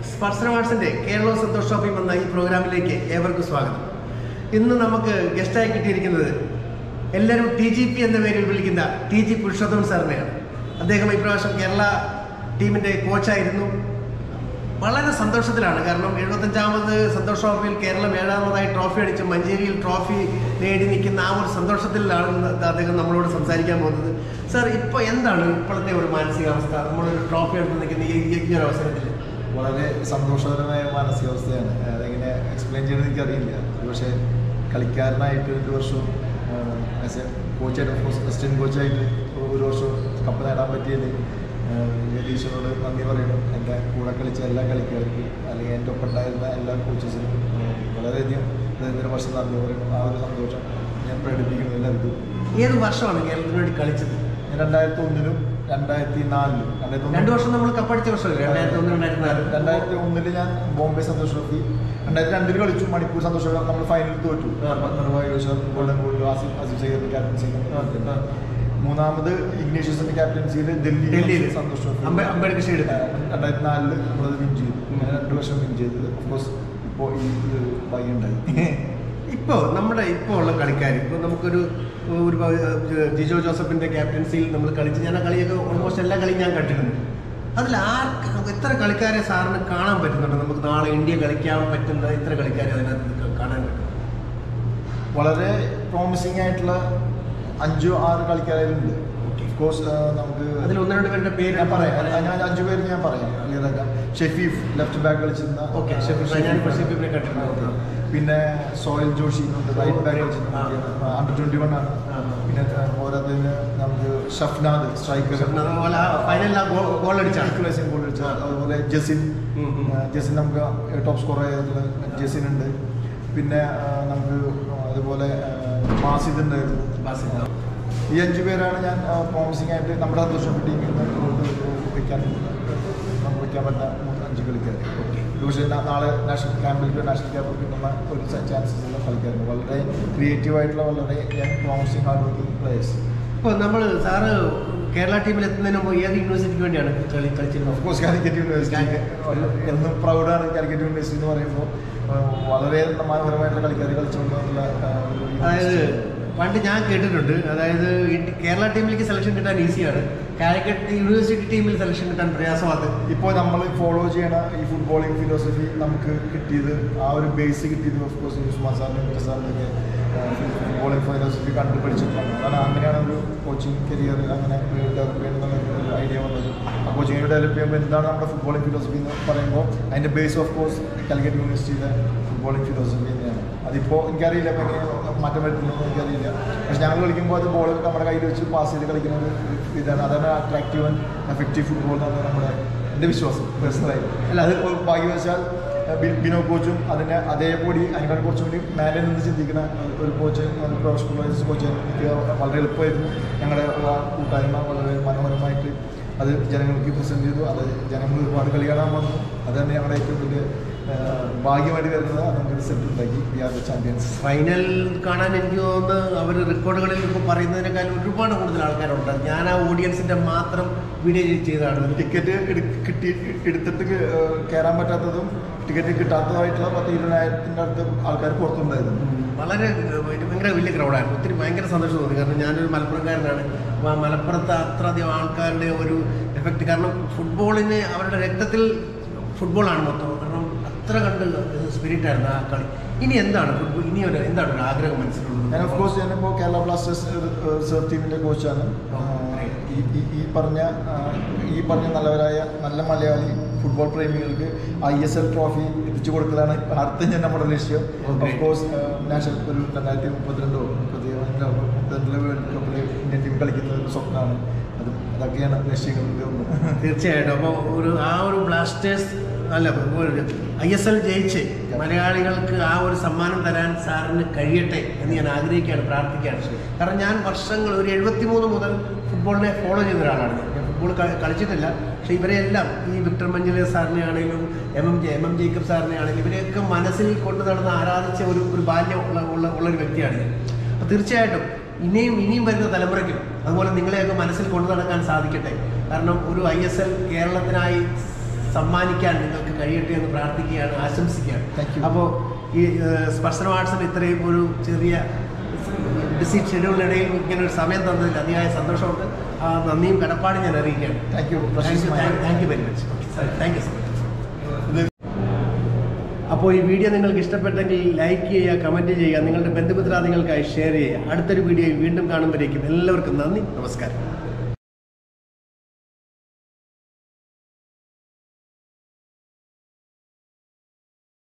സ്പർശന വാട്സിന്റെ കേരള സന്തോഷ് ഷോപ്പിംഗ് എന്ന ഈ പ്രോഗ്രാമിലേക്ക് ഏവർക്കും സ്വാഗതം ഇന്ന് നമുക്ക് ഗസ്റ്റായി കിട്ടിയിരിക്കുന്നത് എല്ലാവരും ടി ജി പി എന്ന പേരിൽ വിളിക്കുന്ന ടി ജി പുരുഷോത്തം സാറിനെയാണ് അദ്ദേഹം ഇപ്രാവശ്യം കേരള ടീമിന്റെ കോച്ചായിരുന്നു വളരെ സന്തോഷത്തിലാണ് കാരണം എഴുപത്തഞ്ചാമത് സന്തോഷ് ട്രോഫിയിൽ കേരളം ഏഴാമതായി ട്രോഫി അടിച്ച് മഞ്ചേരിയിൽ ട്രോഫി നേടി നിൽക്കുന്ന ആ ഒരു സന്തോഷത്തിലാണ് ഇന്ന് അദ്ദേഹം നമ്മളോട് സംസാരിക്കാൻ പോകുന്നത് സാർ ഇപ്പോൾ എന്താണ് ഇപ്പോഴത്തെ ഒരു മാനസികാവസ്ഥ നമ്മളൊരു ട്രോഫി എടുത്ത് നിൽക്കുന്ന ഈ ഈ- ഈ ഒരു അവസരത്തിൽ വളരെ സന്തോഷകരമായ മാനസികാവസ്ഥയാണ് അതെങ്ങനെ എക്സ്പ്ലെയിൻ ചെയ്യണമെന്ന് എനിക്കറിയില്ല പക്ഷേ കളിക്കാരനായിട്ട് ഒരു വർഷം ആസ് എ കോച്ചായിട്ട് അസിസ്റ്റൻറ്റ് കോച്ചായിട്ട് ഒരു വർഷം കപ്പ് നേടാൻ പറ്റിയത് ജഗദീശനോട് നന്ദി പറയണം എൻ്റെ കൂടെ കളിച്ച എല്ലാ കളിക്കാർക്കും അല്ലെങ്കിൽ എൻ്റെ ഒപ്പം ഉണ്ടായിരുന്ന എല്ലാ കോച്ചസിനും വളരെയധികം ഇതിന് വർഷം നന്ദി പറയണം ആ ഒരു സന്തോഷം ഞാൻ പ്രകടിപ്പിക്കുന്നു എല്ലാവർക്കും ഏത് വർഷമാണ് കേരളത്തിന് വേണ്ടി കളിച്ചത് ഞാൻ രണ്ടായിരത്തി ഒന്നിലും രണ്ടായിരത്തി നാലിലും രണ്ടായിരത്തി രണ്ടു ഒന്ന് വർഷം നമ്മൾ കപ്പടിച്ച വർഷമല്ലേ രണ്ടായിരത്തി ഒന്ന് രണ്ടായിരത്തി നാല് രണ്ടായിരത്തി ഒന്നില് ഞാൻ ബോംബെ സന്തോഷ് ട്രോഫി രണ്ടായിരത്തി രണ്ടിൽ കളിച്ചു മണിപ്പൂർ സന്തോഷ് ട്രോഫി നമ്മൾ ഫൈനലിൽ തോറ്റു നിർവാഹി ഗോൾഡൻ ഗോൾഡ് ആസിഫ് ആസിഫ് സയ്യദിന്റെ ക്യാപ്റ്റൻസി മൂന്നാമത് ഇഗ്നേഷ്യസിന്റെ ക്യാപ്റ്റൻസിയിൽ ഡൽഹിയിൽ ഡൽഹിയിൽ സന്തോഷ് ട്രോഫി അംബേ- അംബേദ്കർ സ്റ്റേഡിയത്തിൽ. രണ്ടായിരത്തി നാലില് നമ്മളത് വിൻ ചെയ്തു അങ്ങനെ രണ്ട് വർഷം വിൻ ചെയ്തത് ഓഫ്കോഴ്സ് ഇപ്പോൾ ഈ ഒരു ഭാഗ്യം ഉണ്ടായി ഇപ്പോൾ നമ്മുടെ ഇപ്പോൾ ഉള്ള കളിക്കാർ ഇപ്പോൾ നമുക്കൊരു ഒരു പ- ജിജോ ജോസഫിന്റെ ക്യാപ്റ്റൻസിയിൽ നമ്മൾ കളിച്ച് ഞാൻ ആ കളിയൊക്കെ ഓൾമോസ്റ്റ് എല്ലാ കളിയും ഞാൻ കണ്ടിട്ടുണ്ട് അതിൽ ആർക്ക് എത്ര കളിക്കാരെ സാറിന് കാണാൻ പറ്റുന്നുണ്ട് നമുക്ക് നാളെ ഇന്ത്യ കളിക്കാൻ പറ്റുന്ന ഇത്ര കളിക്കാരെ അതിനകത്ത് കാണാൻ പറ്റും വളരെ പ്രോമിസിംഗ് ആയിട്ടുള്ള അഞ്ചോ ആറ് കളിക്കാരുണ്ട് ഓഫ്കോഴ്സ് നമുക്ക് അതിൽ ഒന്ന് രണ്ട് പേരുടെ പേര് ഞാൻ പറയാം അത് ഞാൻ അഞ്ചു പേര് ഞാൻ പറയാം ക്ലിയറാക്കാം ഷെഫീഫ് ലെഫ്റ്റ് ബാക്ക് കളിച്ചിരുന്ന ഓക്കെ ഞാൻ ഷെഫീഫിനെ കണ്ടിട്ടുണ്ട് പിന്നെ സോയിൽ ജോഷി ഉണ്ട് റൈറ്റ് ബാക്ക് കളിച്ചിരുന്ന ആ. അണ്ടർ ട്വന്റി വൺ ആണ് ആ. പിന്നെ പോരാത്തതിന് നമുക്ക് ഷഫ്നാദ് സ്ട്രൈക്കർ അതുപോലെ ഫൈനലിൽ ആ ഗോൾ അടിച്ചാണ് ഈക്വലൈസിംഗ് ഗോൾ അടിച്ച അതുപോലെ ജസിൻ ഉം, ഉം. ആ, ജസിൻ നമുക്ക് ടോപ്പ് സ്കോർ ആയിട്ടുള്ള ജസിൻ ഉണ്ട് പിന്നെ ആ, നമുക്ക് അതുപോലെ ആ, മാസിദ് ഉണ്ടായിരുന്നു ബാസിൽ. ഈ അഞ്ചു പേരാണ് ഞാൻ പ്രോമിസിംഗ് ആയിട്ട് നമ്മുടെ സന്തോഷം ടീമിൽ നിന്ന് വയ്ക്കാൻ നമുക്ക് വയ്ക്കാൻ പറ്റുന്ന മൂന്ന് അഞ്ച് കളിക്കാർ പക്ഷേ നാളെ നാഷണൽ ക്യാമ്പിൽ നാഷണൽ ക്യാമ്പിൽ കിട്ടുന്ന ഒരു ചാൻസസ് ഉള്ള കളിക്കാരുണ്ട് വളരെ ക്രിയേറ്റീവ് ആയിട്ടുള്ള വളരെ young promising hard working players ഇപ്പോൾ നമ്മൾ സാറ് കേരള ടീമിൽ എത്തുന്നതിന് മുമ്പ് ഏത് യൂണിവേഴ്സിറ്റിക്ക് വേണ്ടിയാണ് കളി കളിച്ചിരുന്നത് ഓഫ് കോഴ്സ് കാലിക്കറ്റ് യൂണിവേഴ്സിറ്റി എന്നും പ്രൗഡാണ് കാലിക്കറ്റ് യൂണിവേഴ്സിറ്റി എന്ന് പറയുമ്പോൾ വളരെ മനോഹരമായിട്ടുള്ള കളിക്കാർ കളിച്ചുകൊണ്ടുള്ള അതായത് പണ്ട് ഞാൻ കേട്ടിട്ടുണ്ട് അതായത് ഇന്ത്യ- കേരള ടീമിലേക്ക് സെലക്ഷൻ കിട്ടാൻ ഈസിയാണ് കാലിക്കറ്റ് യൂണിവേഴ്സിറ്റി ടീമിൽ സെലക്ഷൻ കിട്ടാൻ പ്രയാസമാണ് ഇപ്പോൾ നമ്മൾ ഫോളോ ചെയ്യണ ഈ ഫുട്ബോളിംഗ് ഫിലോസഫി നമുക്ക് കിട്ടിയത് ആ ഒരു ബേസ് കിട്ടിയത് ഓഫ് കോഴ്സ് ഉസ്മാൻ സാറിൻ്റെ മിറ്റ സാറിൻ്റെ ഫുട്ബോളിംഗ് ഫിലോസഫി കണ്ടു പഠിച്ചിട്ടാണ് അതാണ് അങ്ങനെയാണ് ഒരു കോച്ചിങ് കരിയർ അങ്ങനെ ഡെവലപ്പ് ചെയ്യുന്നുള്ള ഒരു ഐഡിയ വന്നത് ആ കോച്ചിങ് ഡെവലപ്പ് ചെയ്യുമ്പോൾ എന്താണ് നമ്മുടെ ഫുട്ബോളിംഗ് ഫിലോസഫി എന്ന് പറയുമ്പോൾ അതിൻ്റെ ബേസ് ഓഫ് കോഴ്സ് കാലിക്കറ്റ് യൂണിവേഴ്സിറ്റിയുടെ ഫുട്ബോളിംഗ് ഫിലോസഫി തന്നെയാണ് അതിപ്പോൾ എനിക്കറിയില്ല ഇപ്പോൾ എങ്ങനെ മാറ്റം വരുത്തുന്നത് എനിക്കറിയില്ല പക്ഷെ ഞങ്ങൾ കളിക്കുമ്പോൾ അത് ബോൾ നമ്മുടെ കയ്യിൽ വെച്ച് പാസ് ചെയ്ത് കളിക്കുന്ന ഒരു ഇതാണ് അതാണ് അട്രാക്റ്റീവ് ആൻഡ് എഫക്റ്റീവ് ഫുട്ബോൾ എന്നാണ് നമ്മുടെ എൻ്റെ വിശ്വാസം പേഴ്സണലായി അല്ല അത് ഇപ്പോൾ ഭാഗ്യവശാൽ ഏഹ്, ബി- ബിനോ കോച്ചും അതിനെ അതേപടി അതിനേക്കാൾ കുറച്ചും കൂടി മേലെ നിന്ന് ചിന്തിക്കുന്ന ഒരു കോച്ച് പ്രൊഫഷണൽ കോച്ച് എനിക്ക് വളരെ എളുപ്പമായിരുന്നു ഞങ്ങളുടെ ആ കൂട്ടായ്മ വളരെ മനോഹരമായിട്ട് അത് ജനങ്ങൾക്ക് പ്രസൻറ്റ് ചെയ്തു അത് ജനങ്ങൾ ഒരുപാട് കളി കാണാൻ വന്നു അത് തന്നെ ഞങ്ങളുടെ ഏറ്റവും വലിയ ഏഹ്, ഭാഗ്യമായിട്ട് വരുന്നത് അത് നമുക്ക് റിസൾട്ട് ഉണ്ടാക്കി we are the champions final കാണാൻ എനിക്ക് തോന്നുന്നു അവർ റെക്കോർഡുകളിൽ ഇപ്പോൾ പറയുന്നതിനേക്കാൾ ഒരുപാട് കൂടുതൽ ആൾക്കാരുണ്ട് ഞാൻ ആ ഓഡിയൻസിന്റെ മാത്രം വീഡിയോ ചെയ്തതാണ് ടിക്കറ്റ് എടു- കിട്ടി എടുത്തിട്ട് ക- ഏഹ് കയറാൻ പറ്റാത്തതും ടിക്കറ്റ് കിട്ടാത്തതായിട്ടുള്ള പത്ത് ഇരുപതിനായിരത്തിൻ്റെ അടുത്ത് ആൾക്കാർ പുറത്തുണ്ടായിരുന്നു വളരെ ഏഹ്, ഭയങ്കര വലിയ ക്രൗഡായിരുന്നു ഒത്തിരി ഭയങ്കര സന്തോഷം തോന്നി കാരണം ഞാനൊരു മലപ്പുറംകാരനാണ് അപ്പോൾ ആ മലപ്പുറത്ത് അത്രയധികം ആൾക്കാരുടെ ഒരു എഫക്റ്റ് കാരണം ഫുട്ബോളിന് അവരുടെ രക്തത്തിൽ ഫുട്ബോളാണ് മൊത്തം കാരണം അത്ര കണ്ട് സ്പിരിറ്റ് ആയിരുന്നു ആ കളി ഇനി എന്താണ് ഫുട്ബോൾ ഇനി ഒരു എന്താണ് ഒരു ആഗ്രഹം മനസ്സിലുള്ളത് ഞാൻ ഓഫ് കോഴ്സ് ഞാനിപ്പോൾ കേരള ബ്ലാസ്റ്റേഴ്സ് സെർവ് ടീമിൻ്റെ കോച്ചാണ് ഈ ഈ- ഈ പറഞ്ഞ ആ, ഈ പറഞ്ഞ നല്ലവരായ നല്ല മലയാളി ഫുട്ബോൾ പ്രേമികൾക്ക് ഐ എസ് എൽ ട്രോഫി എത്തിച്ചു കൊടുക്കലാണ് അടുത്ത ഞാൻ നമ്മുടെ ലക്ഷ്യം Okay. ഓഫ് കോഴ്സ് നാഷണൽ ഒരു രണ്ടായിരത്തി മുപ്പത്തിരണ്ടോ മുപ്പത്തി അഞ്ചോ മുപ്പത്തിരണ്ടിലെ വേൾഡ് കപ്പിൽ ഇന്ത്യൻ ടീം കളിക്കുന്ന ഒരു സ്വപ്നമാണ് അത് അതൊക്കെയാണ് ലക്ഷ്യങ്ങളിൽ ഒന്ന് തീർച്ചയായിട്ടും അപ്പോൾ ഒരു ആ ഒരു ബ്ലാസ്റ്റേഴ്സ് അല്ല ഐ എസ് എൽ ജയിച്ച് മലയാളികൾക്ക് ആ ഒരു സമ്മാനം തരാൻ സാറിന് കഴിയട്ടെ എന്ന് ഞാൻ ആഗ്രഹിക്കുകയാണ് പ്രാർത്ഥിക്കുകയാണ് കാരണം ഞാൻ വർഷങ്ങൾ ഒരു എഴുപത്തി മൂന്ന് മുതൽ ഫുട്ബോളിനെ ഫോളോ ചെയ്യുന്ന ഒരാളാണ് ഞാൻ. ഞാൻ ഫുട്ബോൾ കളി- കളിച്ചിട്ടില്ല പക്ഷേ ഇവരെല്ലാം ഈ വിക്ടർ മഞ്ജുലെ സാറിനെ ആണെങ്കിലും M M J M M Jacob സാറിനെ ആണെങ്കിലും ഇവരെയൊക്കെ മനസ്സിൽ കൊണ്ടു നടന്ന് ആരാധിച്ച ഒരു ഒരു ബാല്യം ഉള്ള ഉള്ള ഉള്ളൊരു വ്യക്തിയാണ് ഞാൻ അപ്പോൾ തീർച്ചയായിട്ടും ഇനിയും ഇനിയും വരുന്ന തലമുറയ്ക്കും അതുപോലെ നിങ്ങളെയൊക്കെ മനസ്സിൽ കൊണ്ടു നടക്കാൻ സാധിക്കട്ടെ കാരണം ഒരു ഐ എസ് എൽ കേരളത്തിനായി സമ്മാനിക്കാൻ നിങ്ങൾക്ക് കഴിയട്ടെ എന്ന് പ്രാർത്ഥിക്കുകയാണ് Thank ആശംസിക്കുകയാണ് you. അപ്പോൾ ഈ ഏഹ്, സ്പർശന ആർട്സിന് ഇത്രയും ഒരു ചെറിയ ബിസി ഷെഡ്യൂളിനിടയിൽ ഇങ്ങനെ ഒരു സമയം തന്നതിൽ അതിയായ സന്തോഷമുണ്ട് ആ നന്ദിയും കടപ്പാടും ഞാൻ അറിയിക്കുകയാണ് thank you thank you very much thank you so much അപ്പോൾ ഈ വീഡിയോ നിങ്ങൾക്ക് ഇഷ്ടപ്പെട്ടെങ്കിൽ ലൈക്ക് ചെയ്യുക കമൻറ്റ് ചെയ്യുക നിങ്ങളുടെ ബന്ധുമിത്രാദികൾക്കായി ഷെയർ ചെയ്യുക അടുത്തൊരു വീഡിയോയിൽ വീണ്ടും കാണുമ്പോഴേക്കും എല്ലാവർക്കും നന്ദി നമസ്കാരം